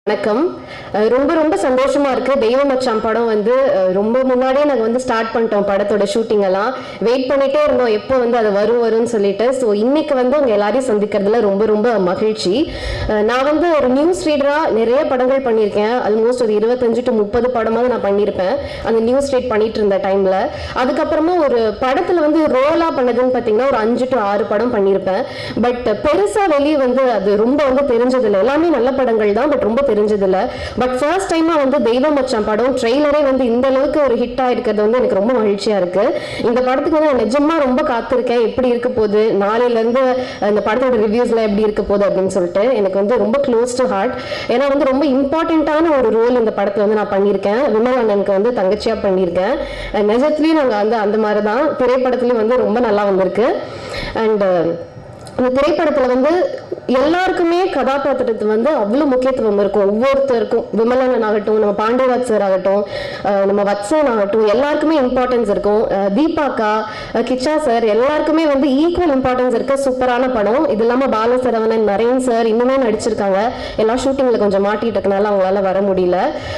வணக்கம் அஹ் ரொம்ப ரொம்ப சந்தோஷமா இருக்கு தெய்வ மச்சான் படம் வந்து அஹ் ரொம்ப முன்னாடியே நாங்கள் வந்து ஸ்டார்ட் பண்ணிட்டோம் படத்தோட ஷூட்டிங் எல்லாம் வெயிட் பண்ணிட்டே இருந்தோம் எப்போ வந்து அது வரும் வரும்னு சொல்லிட்டு ஸோ இன்னைக்கு வந்து உங்க எல்லாரையும் சந்திக்கிறதுல ரொம்ப ரொம்ப மகிழ்ச்சி அஹ் நான் வந்து ஒரு நியூஸ் ரீடரா நிறைய படங்கள் பண்ணியிருக்கேன் ஆல்மோஸ்ட் ஒரு இருபத்தஞ்சு டு முப்பது படமாவது நான் பண்ணியிருப்பேன் அந்த நியூஸ் ரீட் பண்ணிட்டு இருந்த டைம்ல அதுக்கப்புறமா ஒரு படத்துல வந்து ரோலா பண்ணதுன்னு பார்த்தீங்கன்னா ஒரு அஞ்சு டு ஆறு படம் பண்ணியிருப்பேன் பட் பெருசா வெளியே வந்து அது ரொம்ப வந்து தெரிஞ்சதில்லை எல்லாமே நல்ல படங்கள் தான் பட் ரொம்ப தெரிஞ்சதில்ல பட் ஃபர்ஸ்ட் டைமா வந்து தெய்வ மச்சான் படம் ட்ரெய்லரே வந்து இந்த அளவுக்கு ஒரு ஹிட் ஆயிருக்கிறது வந்து எனக்கு ரொம்ப மகிழ்ச்சியா இருக்கு இந்த படத்துக்கு வந்து நான் நிஜமா ரொம்ப காத்திருக்கேன் எப்படி இருக்க போகுது நாளையில இருந்து இந்த படத்தோட ரிவ்யூஸ்லாம் எப்படி இருக்க போகுது அப்படின்னு சொல்லிட்டு எனக்கு வந்து ரொம்ப க்ளோஸ் டு ஹார்ட் ஏன்னா வந்து ரொம்ப இம்பார்ட்டண்ட்டான ஒரு ரோல் இந்த படத்துல வந்து நான் பண்ணியிருக்கேன் விமல் அண்ணனுக்கு வந்து தங்கச்சியா பண்ணியிருக்கேன் அஹ் நிஜத்துலயும் நாங்க வந்து அந்த மாதிரி தான் திரைப்படத்துலயும் வந்து ரொம்ப நல்லா வந்திருக்கு அண்ட் அந்த திரைப்படத்துல வந்து எல்லாருக்குமே கதாபாத்திரத்து வந்து அவ்வளவு முக்கியத்துவம் இருக்கும் ஒவ்வொருத்தருக்கும் விமலன் ஆகட்டும் நம்ம பாண்டியராஜ் சார் ஆகட்டும் அஹ் நம்ம வத்சன் ஆகட்டும் எல்லாருக்குமே இம்பார்ட்டன்ஸ் இருக்கும் அஹ் தீபாக்கா அஹ் கிச்சா சார் எல்லாருக்குமே வந்து ஈக்குவல் இம்பார்ட்டன்ஸ் இருக்க சூப்பரான படம் இது இல்லாம பாலசரவணன் நரேன் சார் இன்னுமே நடிச்சிருக்காங்க எல்லா ஷூட்டிங்ல கொஞ்சம் மாட்டிட்டு இருக்கனால அவங்களால வர முடியல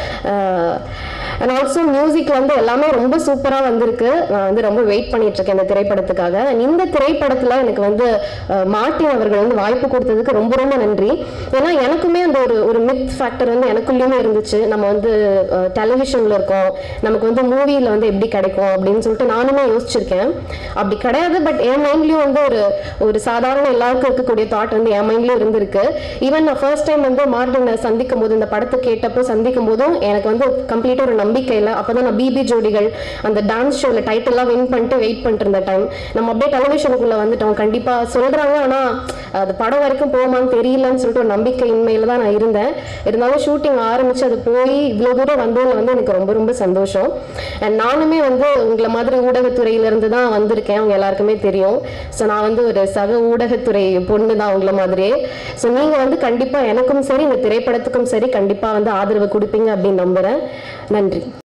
அண்ட் ஆல்சோ மியூசிக் வந்து எல்லாமே ரொம்ப சூப்பரா வந்திருக்கு நான் வந்து ரொம்ப வெயிட் பண்ணிட்டு இருக்கேன் இந்த திரைப்படத்துக்காக And இந்த திரைப்படத்துல எனக்கு வந்து அஹ், மார்ட்டின் அவர்கள் வந்து வாய்ப்பு கொடுத்ததுக்கு ரொம்ப ரொம்ப நன்றி ஏன்னா எனக்குமே அந்த ஒரு ஒரு மித் ஃபேக்டர் வந்து எனக்குள்ளேயுமே இருந்துச்சு நம்ம வந்து டெலிவிஷன்ல இருக்கோம் நமக்கு வந்து மூவியில் வந்து எப்படி கிடைக்கும் அப்படின்னு சொல்லிட்டு நானுமே யோசிச்சிருக்கேன் அப்படி கிடையாது பட் என் மைண்ட்லயும் வந்து ஒரு ஒரு சாதாரண எல்லாருக்கும் இருக்கக்கூடிய தாட் வந்து என் மைண்ட்லயும் இருந்திருக்கு ஈவன் நான் ஃபர்ஸ்ட் டைம் வந்து மார்டினை சந்திக்கும் போது இந்த படத்தை கேட்டப்போ சந்திக்கும் போதும் எனக்கு வந்து கம்ப்ளீட்டாக ஒரு நம்பிக்கை இல்லை அப்பதான் நான் பிபி ஜோடிகள் அந்த டான்ஸ் ஷோல டைட்டில்லாம் வின் பண்ணிட்டு வெயிட் பண்ணிட்டு இருந்த டைம் நம்ம அப்படியே டெலிவிஷனுக்குள்ள வந்துட்டோம் கண்டிப்பா சொல்றாங்க ஆனா அது படம் வரைக்கும் போகுமான்னு தெரியலன்னு சொல்லிட்டு ஒரு நம்பிக்கை இன்மையில தான் நான் இருந்தேன் இருந்தாலும் ஷூட்டிங் ஆரம்பிச்சு அது போய் இவ்வளோ தூரம் வந்ததுல வந்து எனக்கு ரொம்ப ரொம்ப சந்தோஷம் அண்ட் நானுமே வந்து உங்களை மாதிரி ஊடகத்துறையில இருந்து தான் வந்திருக்கேன் அவங்க எல்லாருக்குமே தெரியும் ஸோ நான் வந்து ஒரு சக ஊடகத்துறை பொண்ணு தான் உங்களை மாதிரியே ஸோ நீங்க வந்து கண்டிப்பா எனக்கும் சரி இந்த திரைப்படத்துக்கும் சரி கண்டிப்பா வந்து ஆதரவு கொடுப்பீங்க அப்படின்னு நம்புறேன் நன்றி